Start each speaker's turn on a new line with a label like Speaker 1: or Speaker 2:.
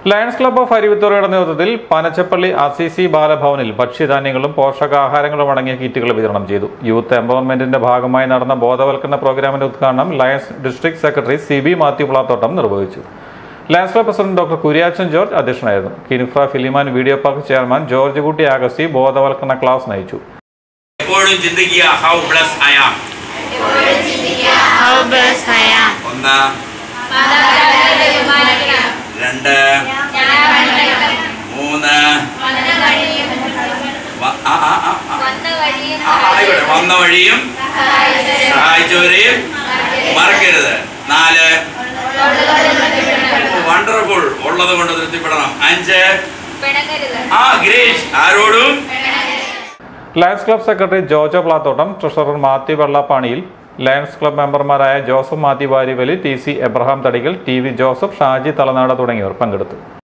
Speaker 1: Lions club of അരുവിത്തുറയുടെ നേതൃത്വത്തിൽ പനച്ചപ്പള്ളി Assisi ബാലഭവനിൽ ഭക്ഷ്യധാന്യങ്ങളും പോഷകാഹാരങ്ങളും അടങ്ങിയ കിറ്റുകൾ വിതരണം ചെയ്തു യൂത്ത് എംപവർമെന്റിന്റെ ഭാഗമായി നടന്ന ബോധവൽക്കരണ പ്രോഗ്രാമിന്റെ ഉദ്ഘാടനം Lions district secretary C B Mathew Plathottam നിർവഹിച്ചു Lions club president doctor Kuriachan George അധ്യക്ഷനായിരുന്നു Kinfra film and video park chairman George Kutty Augusthy ബോധവൽക്കരണ ക്ലാസ് നയിച്ചു
Speaker 2: എപ്പോഴും ചിന്തിക്കുക how blessed I am
Speaker 3: How blessed I am.
Speaker 2: ഒന്ന് രണ്ട് മൂന്ന് വ- ആ, ആ, ആ, ആ. ആ, ആയിക്കോട്ടെ വന്ന വഴിയും സഹായിച്ചവരെയും മറക്കരുത് നാല് വണ്ടർഫുൾ ഉള്ളത് കൊണ്ട് തൃപ്തിപ്പെടണം അഞ്ച് ആ ഗ്രേറ്റ് ആരോടും
Speaker 1: Lions club secretary Jojo Plathottam treasurer Mathew വെള്ളാപ്പാണിയിൽ ലയൺസ് ക്ലബ് മെമ്പർമാരായ Joseph Mathew Varivali T C Abraham Thadikal T V Joseph Shaji Thalanad തുടങ്ങിയവർ പങ്കെടുത്തു